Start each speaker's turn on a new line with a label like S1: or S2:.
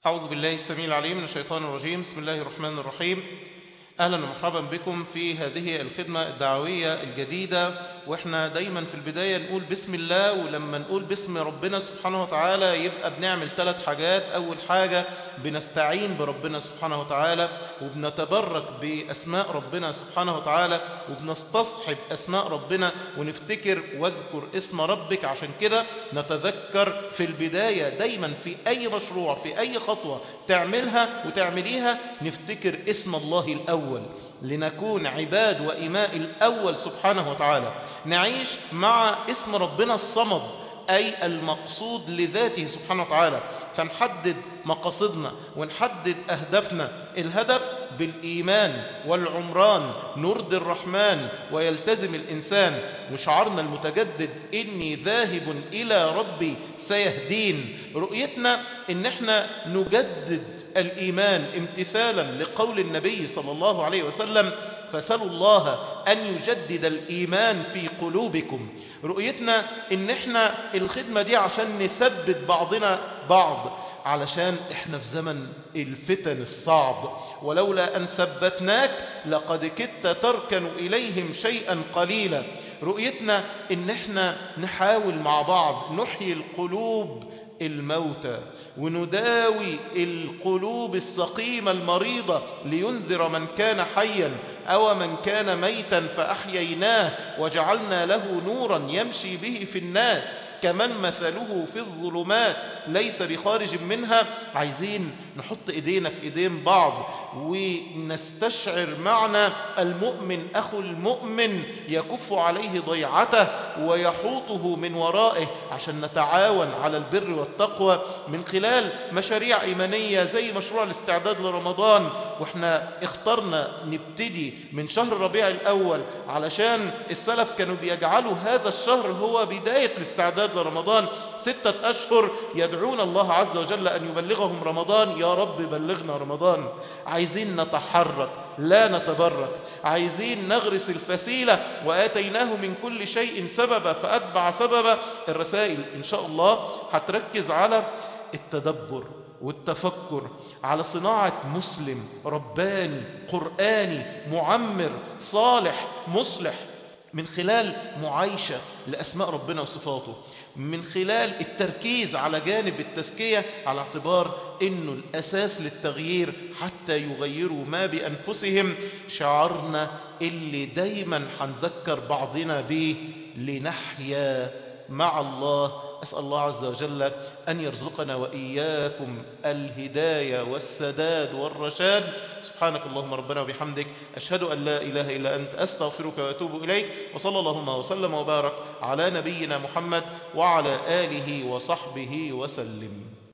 S1: أعوذ بالله السميع العليم من الشيطان الرجيم بسم الله الرحمن الرحيم أهلا ومرحبا بكم في هذه الخدمة الدعوية الجديدة وإحنا دايما في البداية نقول بسم الله ولما نقول باسم ربنا سبحانه وتعالى يبقى بنعمل ثلاث حاجات أول حاجة بنستعين بربنا سبحانه وتعالى وبنتبرك بأسماء ربنا سبحانه وتعالى وبنستصحب أسماء ربنا ونفتكر واذكر اسم ربك عشان كده نتذكر في البداية دايما في أي مشروع في أي خطوة تعملها وتعمليها نفتكر اسم الله الأول لنكون عباد وإماء الأول سبحانه وتعالى نعيش مع اسم ربنا الصمد أي المقصود لذاته سبحانه وتعالى فنحدد مقاصدنا ونحدد أهدافنا الهدف بالإيمان والعمران نرضي الرحمن ويلتزم الإنسان وشعارنا المتجدد إني ذاهب إلى ربي سيهدين رؤيتنا إن احنا نجدد الإيمان امتثالا لقول النبي صلى الله عليه وسلم فسلوا الله أن يجدد الإيمان في قلوبكم رؤيتنا إن احنا الخدمة دي عشان نثبت بعضنا بعض علشان احنا في زمن الفتن الصعب ولولا أن ثبتناك لقد كدت تركن إليهم شيئا قليلا رؤيتنا إن احنا نحاول مع بعض نحيي القلوب الموتى ونداوي القلوب السقيمة المريضة لينذر من كان حيا أو من كان ميتا فأحييناه وجعلنا له نورا يمشي به في الناس كمن مثله في الظلمات ليس بخارج منها عايزين نحط ايدينا في ايدين بعض ونستشعر معنى المؤمن اخو المؤمن يكف عليه ضيعته ويحوطه من ورائه عشان نتعاون على البر والتقوى من خلال مشاريع ايمانية زي مشروع الاستعداد لرمضان واحنا اخترنا نبتدي من شهر ربيع الاول علشان السلف كانوا بيجعلوا هذا الشهر هو بداية الاستعداد لرمضان ستة أشهر يدعون الله عز وجل أن يبلغهم رمضان يا رب بلغنا رمضان عايزين نتحرك لا نتبرك عايزين نغرس الفسيلة وآتيناه من كل شيء سببا فأتبع سببا الرسائل إن شاء الله هتركز على التدبر والتفكر على صناعة مسلم رباني قرآني معمر صالح مصلح من خلال معايشة لأسماء ربنا وصفاته من خلال التركيز على جانب التزكية على اعتبار انه الاساس للتغيير حتى يغيروا ما بانفسهم شعارنا اللي دايما هنذكر بعضنا به لنحيا مع الله أسأل الله عز وجل أن يرزقنا وإياكم الهداية والسداد والرشاد سبحانك اللهم ربنا وبحمدك أشهد أن لا إله إلا أنت أستغفرك وأتوب إليك وصلى اللهم وسلم وبارك على نبينا محمد وعلى آله وصحبه وسلم